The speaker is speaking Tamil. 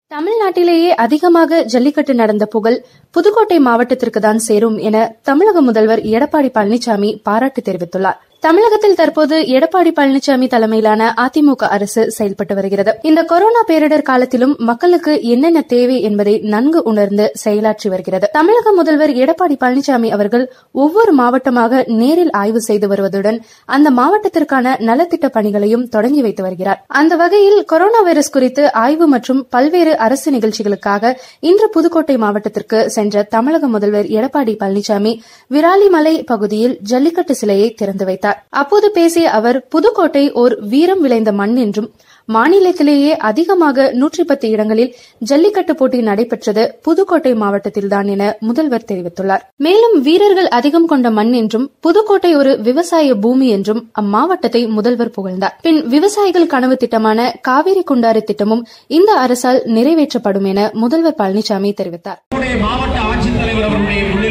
தமிழ்நாட்டிலேயே அதிகமாக ஜல்லிக்கட்டு நடந்த புகழ் புதுக்கோட்டை மாவட்டத்திற்கு தான் சேரும் என தமிழக முதல்வர் எடப்பாடி பழனிசாமி பாராட்டு தெரிவித்துள்ளார் தமிழகத்தில் தற்போது எடப்பாடி பழனிசாமி தலைமையிலான அதிமுக அரசு செயல்பட்டு வருகிறது இந்த கொரோனா பேரிடர் காலத்திலும் மக்களுக்கு என்னென்ன தேவை என்பதை நன்கு உணர்ந்து செயலாற்றி வருகிறது தமிழக முதல்வர் எடப்பாடி பழனிசாமி அவர்கள் ஒவ்வொரு மாவட்டமாக நேரில் ஆய்வு செய்து வருவதுடன் அந்த மாவட்டத்திற்கான நலத்திட்ட பணிகளையும் தொடங்கி வைத்து வருகிறார் அந்த வகையில் கொரோனா வைரஸ் குறித்து ஆய்வு மற்றும் பல்வேறு அரசு நிகழ்ச்சிகளுக்காக இன்று புதுக்கோட்டை மாவட்டத்திற்கு சென்ற தமிழக முதல்வர் எடப்பாடி பழனிசாமி விராலிமலை பகுதியில் ஜல்லிக்கட்டு சிலையை திறந்து வைத்தார் அப்போது பேசிய அவர் புதுக்கோட்டை ஓர் வீரம் விளைந்த மண் என்றும் மாநிலத்திலேயே அதிகமாக நூற்றி பத்து இடங்களில் ஜல்லிக்கட்டு போட்டி நடைபெற்றது புதுக்கோட்டை மாவட்டத்தில்தான் என முதல்வர் தெரிவித்துள்ளார் மேலும் வீரர்கள் அதிகம் கொண்ட மண் என்றும் புதுக்கோட்டை ஒரு விவசாய பூமி என்றும் அம்மாவட்டத்தை முதல்வர் புகழ்ந்தார் பின் விவசாயிகள் கனவு திட்டமான காவிரி குண்டாறு திட்டமும் இந்த அரசால் நிறைவேற்றப்படும் என முதல்வர் பழனிசாமி தெரிவித்தார் நம்முடைய மாவட்ட ஆட்சித்தலைவர் அவர்களுடைய